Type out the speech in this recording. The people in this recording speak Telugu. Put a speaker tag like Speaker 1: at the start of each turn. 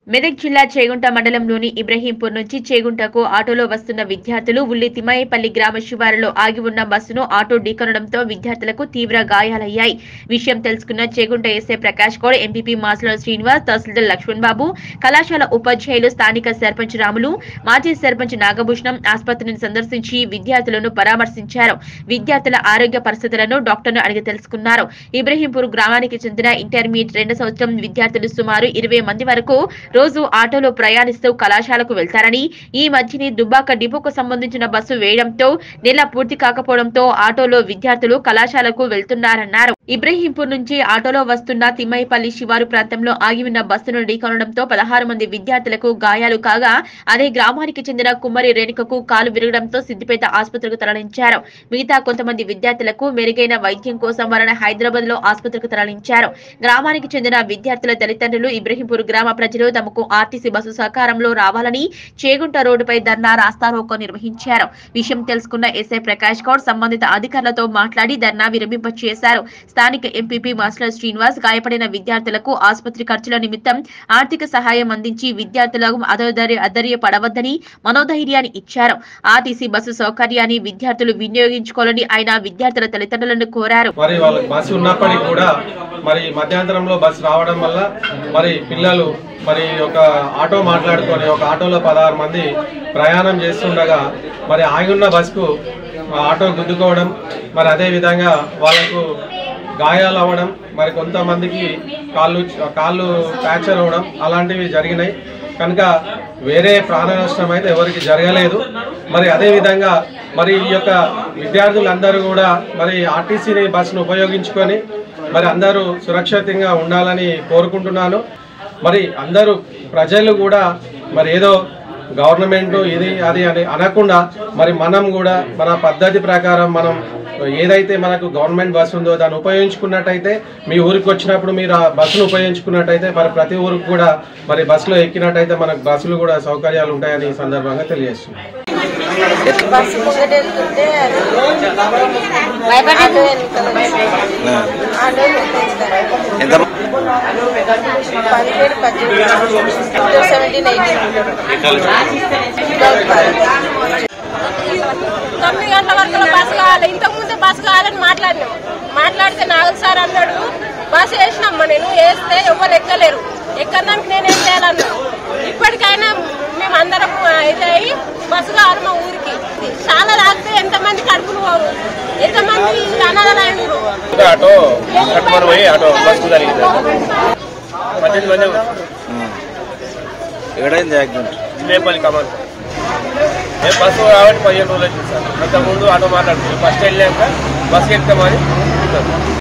Speaker 1: మెదక్ జిల్లా చేగుంట మండలంలోని ఇబ్రహీంపూర్ నుంచి చేగుంటకు ఆటోలో వస్తున్న విద్యార్థులు ఉల్లి తిమ్మాయిపల్లి గ్రామ శివారులో ఆగి ఉన్న బస్సును ఆటో ఢీకొనడంతో విద్యార్థులకు తీవ్ర గాయాలయ్యాయి విషయం తెలుసుకున్న చేగుంట ఎస్ఐ ప్రకాష్ గౌడ్ ఎంపీపీ మాసుల శ్రీనివాస్ తహసీల్దార్ లక్ష్మణ్ బాబు కళాశాల ఉపాధ్యాయులు స్థానిక సర్పంచ్ రాములు మాజీ సర్పంచ్ నాగభూషణం ఆసుపత్రిని సందర్శించి విద్యార్థులను పరామర్శించారు విద్యార్థుల ఆరోగ్య పరిస్థితులను డాక్టర్ను అడిగి తెలుసుకున్నారు ఇబ్రహీంపూర్ గ్రామానికి చెందిన ఇంటర్మీడియట్ రెండు సంవత్సరం విద్యార్థులు సుమారు ఇరవై మంది వరకు రోజు ఆటోలో ప్రయాణిస్తూ కళాశాలకు వెళ్తారని ఈ మధ్యనే దుబ్బాక డిపోకు సంబంధించిన బస్సు వేయడంతో నెల పూర్తి కాకపోవడంతో ఆటోలో విద్యార్థులు కళాశాలకు వెళ్తున్నారన్నారు ఇబ్రహీంపూర్ నుంచి ఆటోలో వస్తున్న తిమ్మైపల్లి శివారు ప్రాంతంలో ఆగి ఉన్న బస్సును ఢీకొనడంతో పదహారు మంది విద్యార్థులకు గాయాలు కాగా అదే గ్రామానికి చెందిన కుమ్మరి రేణుకకు కాలు విరగడంతో సిద్దిపేట ఆసుపత్రికి తరలించారు మిగతా కొంతమంది విద్యార్థులకు మెరుగైన వైద్యం కోసం వారిని హైదరాబాద్ లో ఆసుపత్రికి తరలించారు గ్రామానికి చెందిన విద్యార్థుల తల్లిదండ్రులు ఇబ్రహీంపూర్ గ్రామ ప్రజలు తమకు ఆర్టీసీ బస్సు సహకారంలో రావాలని చేగుంట రోడ్డుపై ధర్నా రాస్తారోకో నిర్వహించారు విషయం తెలుసుకున్న ఎస్ఐ ప్రకాష్ గౌడ్ సంబంధిత అధికారులతో మాట్లాడి ధర్నా విరమింప చేశారు స్థానిక ఎంపీపీ మాస్టర్ శ్రీనివాస్ గాయపడిన విద్యార్థులకు ఆసుపత్రి ఖర్చుల నిమిత్తం ఆర్థిక సహాయం అందించి విద్యార్థులకు అధోధైర్య అధైర్యపడవద్దని మనోధైర్యాన్ని ఇచ్చారు ఆర్టీసీ బస్సు సౌకర్యాన్ని విద్యార్థులు వినియోగించుకోవాలని ఆయన విద్యార్థుల తల్లిదండ్రులను కోరారు
Speaker 2: మరి వాళ్ళకి బస్సు ఉన్నప్పటికీ కూడా మరి మధ్యాంతరంలో బస్సు రావడం వల్ల మరి పిల్లలు మరి ఒక ఆటో మాట్లాడుకొని ఒక ఆటోలో పదహారు మంది ప్రయాణం చేస్తుండగా మరి ఆగి ఉన్న బస్సుకు ఆ ఆటో గుద్దుకోవడం మరి అదే విధంగా వాళ్ళకు గాయాలు అవ్వడం మరి కొంతమందికి కాళ్ళు కాళ్ళు ఫ్రాక్చర్ అవ్వడం అలాంటివి జరిగినాయి కనుక వేరే ప్రాణ నష్టం అయితే ఎవరికి జరగలేదు మరి అదే విధంగా మరి ఈ యొక్క విద్యార్థులందరూ కూడా మరి ఆర్టీసీని బస్సును ఉపయోగించుకొని మరి అందరూ సురక్షితంగా ఉండాలని కోరుకుంటున్నాను మరి అందరూ ప్రజలు కూడా మరి ఏదో గవర్నమెంట్ ఇది అది అని అనకుండా మరి మనం కూడా మన పద్ధతి ప్రకారం మనం ఏదైతే మనకు గవర్నమెంట్ బస్సు ఉందో దాన్ని ఉపయోగించుకున్నట్టయితే మీ ఊరికి వచ్చినప్పుడు మీరు ఆ బస్సును ఉపయోగించుకున్నట్టయితే మరి ప్రతి ఊరికి కూడా మరి బస్సులో ఎక్కినట్టయితే మనకు బస్సులు కూడా సౌకర్యాలు ఉంటాయని ఈ సందర్భంగా తెలియజేస్తున్నాం
Speaker 3: బస్సు ముంగట వెళ్తుంటే అది ఆటో వెనకాల వచ్చింది. ఆటో వెనకాల.
Speaker 4: ఎంత
Speaker 3: పదిహేడు పద్దెనిమిది సెవెంటీన్ ఎయిటీన్
Speaker 5: తొమ్మిది గంటల వరకు బస్సు కావాలి ఇంతకు ముందే బస్సు కావాలని మాట్లాడినాం మాట్లాడితే నాగల్ సార్ అన్నాడు బస్సు వేసినమ్మా నేను వేస్తే ఎవరు ఎక్కలేరు ఎక్కడానికి నేను ఏం చేయాలన్నా ఇప్పటికైనా మేము అందరం అయితే అయ్యి బస్సు కావాలి మా ఊరికి చాలా రాస్తే ఎంతమంది కడుపులు పోరు ఎంతమంది అనాథలైనరు
Speaker 6: ఆటో కట్టుకొని పోయి ఆటో బస్సు జరిగింది పద్దెనిమిది మంది
Speaker 4: ఎక్కడైంది యాక్సిడెంట్
Speaker 6: నేపల్లి కమాన్ నేను బస్సు కాబట్టి పదిహేను రోజులు వచ్చింది సార్ అంతకుముందు ఆటో మాట్లాడుతుంది ఫస్ట్ వెళ్ళాక బస్సు ఎక్కుతామని